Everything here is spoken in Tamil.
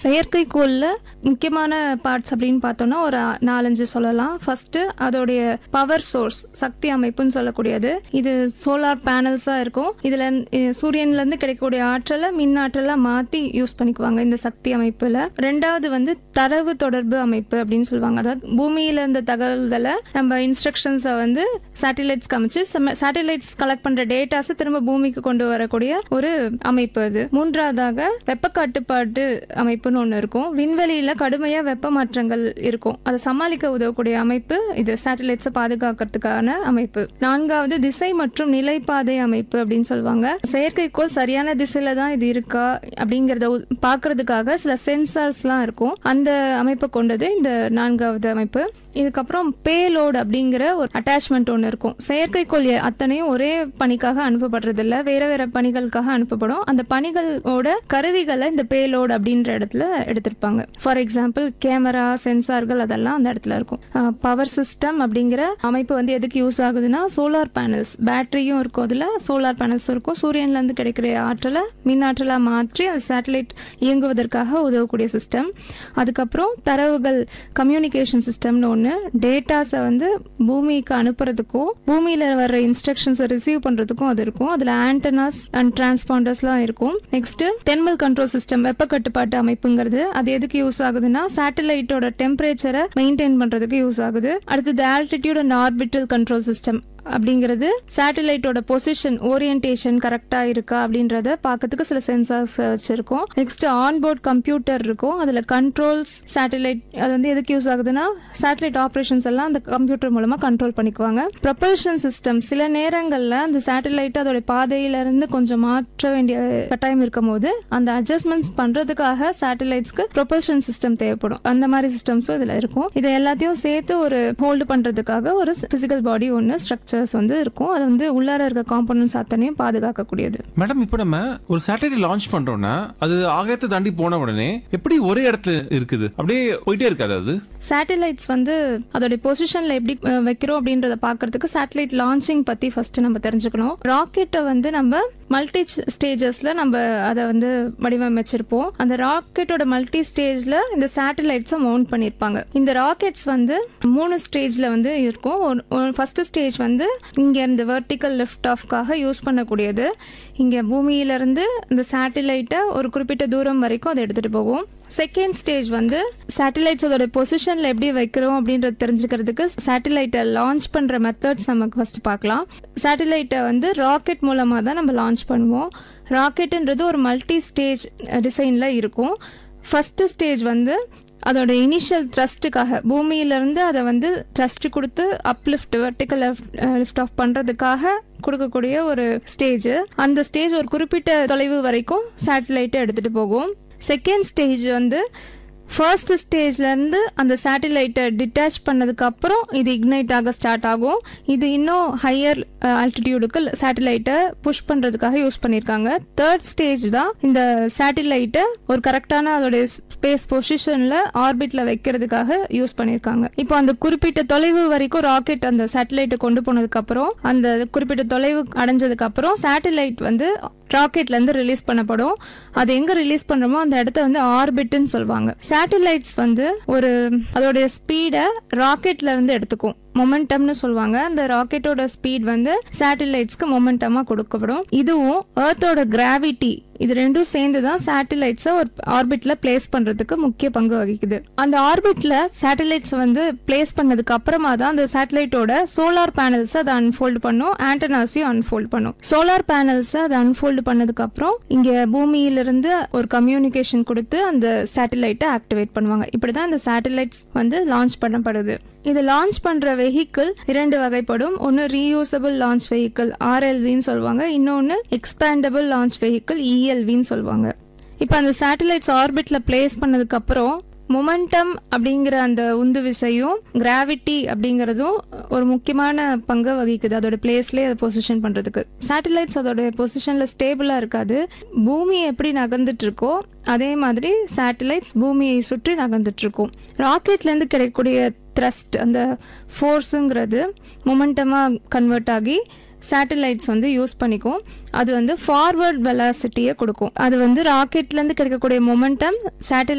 செயற்கைக்கோளில் முக்கியமான பார்ட்ஸ் அப்படின்னு பார்த்தோம்னா ஒரு நாலஞ்சு சொல்லலாம் ஃபர்ஸ்ட் அதோடைய பவர் சோர்ஸ் சக்தி அமைப்புன்னு சொல்லக்கூடியது இது சோலார் பேனல்ஸாக இருக்கும் இதில் சூரியன்லேருந்து கிடைக்கக்கூடிய ஆற்றலை மின் ஆற்றலாக மாற்றி யூஸ் பண்ணிக்குவாங்க இந்த சக்தி அமைப்பில் ரெண்டாவது வந்து தரவு தொடர்பு அமைப்பு அப்படின்னு சொல்லுவாங்க அதாவது பூமியில இருந்த தகவல்களை நம்ம இன்ஸ்ட்ரக்ஷன்ஸை வந்து சேட்டிலைட்ஸ் காமிச்சு சேட்டிலைட்ஸ் கலெக்ட் பண்ற டேட்டாஸை திரும்ப பூமிக்கு கொண்டு வரக்கூடிய ஒரு அமைப்பு அது மூன்றாவதாக வெப்ப கட்டுப்பாட்டு அமைப்புன்னு ஒன்று இருக்கும் விண்வெளியில கடுமையா வெப்ப மாற்றங்கள் இருக்கும் அதை சமாளிக்க உதவக்கூடிய அமைப்பு இது சேட்டிலைட்ஸை பாதுகாக்கிறதுக்கான அமைப்பு நான்காவது திசை மற்றும் நிலைப்பாதை அமைப்பு அப்படின்னு சொல்லுவாங்க செயற்கைக்கோள் சரியான திசையில தான் இது இருக்கா அப்படிங்கறத உ- பார்க்கிறதுக்காக சில சென்சார்ஸ்லாம் இருக்கும் அந்த அமைப்பை கொண்டது இந்த நான்காவது அமைப்பு இதுக்கப்புறம் பேலோட் அப்படிங்கிற ஒரு அட்டாச்மெண்ட் ஒன்று இருக்கும் செயற்கைக்கோள் எ- அத்தனையும் ஒரே பணிக்காக அனுப்பப்படுறதில்ல வேற வேற பணிகளுக்காக அனுப்பப்படும் அந்த பணிகளோட கருவிகளை இந்த பேலோட் அப்படின்ற இடத்துல எடுத்திருப்பாங்க ஃபார் எக்ஸாம்பிள் கேமரா சென்சார்கள் அதெல்லாம் அந்த இடத்துல இருக்கும் பவர் சிஸ்டம் அப்படிங்கிற அமைப்பு வந்து எதுக்கு யூஸ் ஆகுதுன்னா சோலார் பேனல்ஸ் பேட்டரியும் இருக்கும் அதில் சோலார் பேனல்ஸ் இருக்கும் சூரியன்லேருந்து கிடைக்கிற ஆற்றலை மின் ஆற்றலாக மாற்றி அந்த சேட்டலைட் இயங்குவதற்காக உதவக்கூடிய சிஸ்டம் அதுக்கப்புறம் தரவுகள் கம்யூனிகேஷன் சிஸ்டம்னு ஒன்று டேட்டாஸை வந்து பூமிக்கு அனுப்புறதுக்கும் பூமியில் வர்ற இன்ஸ்ட்ரக்ஷன்ஸை ரிசீவ் பண்ணுறதுக்கும் அது இருக்கும் அதில் ஆண்டனாஸ் அண்ட் டிரான்ஸ்பாண்டர்ஸ்லாம் இருக்கும் நெக்ஸ்ட் தெர்மல் கண்ட்ரோல் சிஸ்டம் வெப்ப கட்டுப்பாட்டு அமைப்புங்கிறது அது எதுக்கு யூஸ் ஆகுதுன்னா சேட்டலைட்டோட டெம்பரேச்சரை மெயின்டைன் பண்ணுறதுக்கு யூஸ் ஆகுது அடுத்தது altitude and orbital control system அப்படிங்கிறது சேட்டலைட்டோட பொசிஷன் ஓரியன்டேஷன் கரெக்டாக இருக்கா அப்படின்றத பார்க்கறதுக்கு சில சென்சார்ஸ் வச்சிருக்கோம் நெக்ஸ்ட் ஆன்போர்ட் கம்ப்யூட்டர் இருக்கும் அதில் கண்ட்ரோல்ஸ் சேட்டலைட் அது வந்து எதுக்கு யூஸ் ஆகுதுன்னா சேட்டலைட் ஆப்ரேஷன்ஸ் எல்லாம் அந்த கம்ப்யூட்டர் மூலமாக கண்ட்ரோல் பண்ணிக்குவாங்க ப்ரொபல்ஷன் சிஸ்டம் சில நேரங்களில் அந்த சேட்டலைட் அதோட பாதையிலிருந்து கொஞ்சம் மாற்ற வேண்டிய கட்டாயம் இருக்கும் போது அந்த அட்ஜஸ்ட்மெண்ட்ஸ் பண்ணுறதுக்காக சேட்டலைட்ஸ்க்கு ப்ரொபல்ஷன் சிஸ்டம் தேவைப்படும் அந்த மாதிரி சிஸ்டம்ஸும் இதில் இருக்கும் இதை எல்லாத்தையும் சேர்த்து ஒரு ஹோல்டு பண்ணுறதுக்காக ஒரு ஃபிசிக்கல் பாடி ஒன்று ஸ்ட்ரக்சர்ஸ் வந்து இருக்கும் அது வந்து உள்ளார இருக்க காம்பனன்ட்ஸ் அத்தனையும் பாதுகாக்கக்கூடியது மேடம் இப்போ நம்ம ஒரு சேட்டலைட் லான்ச் பண்றோம்னா அது ஆகாயத்தை தாண்டி போன உடனே எப்படி ஒரே இடத்துல இருக்குது அப்படியே போயிட்டே இருக்காது அது சேட்டலைட்ஸ் வந்து அதோட பொசிஷன்ல எப்படி அஹ், வைக்கிறோம் அப்படின்றத பார்க்கறதுக்கு சேட்டலைட் லான்ச்சிங் பத்தி ஃபர்ஸ்ட் நம்ம தெரிஞ்சுக்கணும் ராக்கெட்டை வந்து நம்ம மல்டி ஸ்டேஜஸ்ல நம்ம அதை வந்து வடிவமைச்சிருப்போம் அந்த ராக்கெட்டோட மல்டி ஸ்டேஜ்ல இந்த சேட்டலைட்ஸை மவுண்ட் பண்ணியிருப்பாங்க இந்த ராக்கெட்ஸ் வந்து மூணு ஸ்டேஜ்ல வந்து இருக்கும் ஃபர்ஸ்ட் ஸ்டேஜ் வந்து இங்க இருந்து வெர்டிக்கல் லிஃப்ட் ஆஃப்காக யூஸ் பண்ணக்கூடியது இங்க பூமியில இருந்து இந்த சேட்டலைட்டை ஒரு குறிப்பிட்ட தூரம் வரைக்கும் அதை எடுத்துட்டு போகும் செகண்ட் ஸ்டேஜ் வந்து சேட்டலைட்ஸ் அதோட பொசிஷன்ல எப்படி வைக்கிறோம் அப்படின்றது தெரிஞ்சுக்கிறதுக்கு சேட்டலைட்டை லான்ச் பண்ற மெத்தட்ஸ் நமக்கு ஃபர்ஸ்ட் பார்க்கலாம் சேட்டலைட்டை வந்து ராக்கெட் மூலமா தான் நம்ம லான்ச் பண்ணுவோம் ராக்கெட்டுன்றது ஒரு மல்டி ஸ்டேஜ் டிசைன்ல இருக்கும் ஃபர்ஸ்ட் ஸ்டேஜ் வந்து அதோட இனிஷியல் த்ரஸ்ட்டுக்காக பூமியிலேருந்து அதை வந்து த்ரஸ்ட் கொடுத்து அப்லிஃப்ட் வெர்டிக்கல் லிஃப்ட் ஆஃப் பண்ணுறதுக்காக கொடுக்கக்கூடிய ஒரு ஸ்டேஜ் அந்த ஸ்டேஜ் ஒரு குறிப்பிட்ட தொலைவு வரைக்கும் சேட்டலைட்டை எடுத்துகிட்டு போகும் செகண்ட் ஸ்டேஜ் வந்து ஃபர்ஸ்ட் ஸ்டேஜ்லேருந்து அந்த சேட்டலைட்டை டிட்டாச் பண்ணதுக்கு அப்புறம் இது இக்னைட் ஆக ஸ்டார்ட் ஆகும் இது இன்னும் ஹையர் ஆல்டிடியூடுக்கு சேட்டலைட்டை புஷ் பண்ணுறதுக்காக யூஸ் பண்ணியிருக்காங்க தேர்ட் ஸ்டேஜ் தான் இந்த சேட்டலைட்டை ஒரு கரெக்டான அதோட ஸ்பேஸ் பொசிஷனில் ஆர்பிட்டில் வைக்கிறதுக்காக யூஸ் பண்ணியிருக்காங்க இப்போ அந்த குறிப்பிட்ட தொலைவு வரைக்கும் ராக்கெட் அந்த சேட்டலைட்டை கொண்டு போனதுக்கப்புறம் அந்த குறிப்பிட்ட தொலைவு அடைஞ்சதுக்கப்புறம் சேட்டலைட் வந்து ராக்கெட்ல இருந்து ரிலீஸ் பண்ணப்படும் அது எங்க ரிலீஸ் பண்றோமோ அந்த இடத்த வந்து ஆர்பிட்னு சொல்லுவாங்க சேட்டலைட்ஸ் வந்து ஒரு அதோடைய ஸ்பீடை ராக்கெட்ல இருந்து எடுத்துக்கும் மொமெண்டம்னு சொல்லுவாங்க அந்த ராக்கெட்டோட ஸ்பீட் வந்து சேட்டலைட்ஸ்க்கு மொமெண்டமா கொடுக்கப்படும் இதுவும் எர்த்தோட கிராவிட்டி இது ரெண்டும் சேர்ந்து தான் சேட்டலைட்ஸை ஒரு ஆர்பிட்ல பிளேஸ் பண்றதுக்கு முக்கிய பங்கு வகிக்குது அந்த ஆர்பிட்ல சேட்டலைட்ஸ் வந்து பிளேஸ் பண்ணதுக்கு அப்புறமா தான் அந்த சேட்டலைட்டோட சோலார் பேனல்ஸ் அதை அன்ஃபோல்ட் பண்ணும் ஆண்டனாஸையும் அன்ஃபோல்ட் பண்ணும் சோலார் பேனல்ஸ் அதை அன்ஃபோல்டு பண்ணதுக்கு அப்புறம் இங்க பூமியிலிருந்து ஒரு கம்யூனிகேஷன் கொடுத்து அந்த சேட்டலைட்டை ஆக்டிவேட் பண்ணுவாங்க இப்படிதான் இந்த சேட்டலைட்ஸ் வந்து லான்ச் பண்ணப்படுது இது லான்ச் பண்ற வெஹிக்கிள் இரண்டு வகைப்படும் ஒன்று ரீயூசபிள் லான்ச் வெஹிக்கிள் ஆர்எல்வின்னு சொல்லுவாங்க இன்னொன்று எக்ஸ்பேண்டபிள் லான்ச் வெஹிக்கிள் இஎல்வின்னு சொல்லுவாங்க இப்போ அந்த சேட்டலைட்ஸ் ஆர்பிட்ல பிளேஸ் பண்ணதுக்கு அப்புறம் மொமெண்டம் அப்படிங்கிற அந்த உந்து விசையும் கிராவிட்டி அப்படிங்கிறதும் ஒரு முக்கியமான பங்கை வகிக்குது அதோட பிளேஸ்லேயே அதை பொசிஷன் பண்ணுறதுக்கு சேட்டலைட்ஸ் அதோட பொசிஷனில் ஸ்டேபிளாக இருக்காது பூமி எப்படி நகர்ந்துட்டு இருக்கோ அதே மாதிரி சேட்டலைட்ஸ் பூமியை சுற்றி நகர்ந்துட்டு இருக்கும் ராக்கெட்லேருந்து கிடைக்கக்கூடிய த்ரஸ்ட் அந்த ஃபோர்ஸுங்கிறது மொமெண்டமாக கன்வெர்ட் ஆகி சேட்டலைட்ஸ் வந்து யூஸ் பண்ணிக்கும் அது வந்து ஃபார்வர்ட் வெலாசிட்டியை கொடுக்கும் அது வந்து ராக்கெட்லேருந்து கிடைக்கக்கூடிய மொமெண்டம் சேட்டலைட்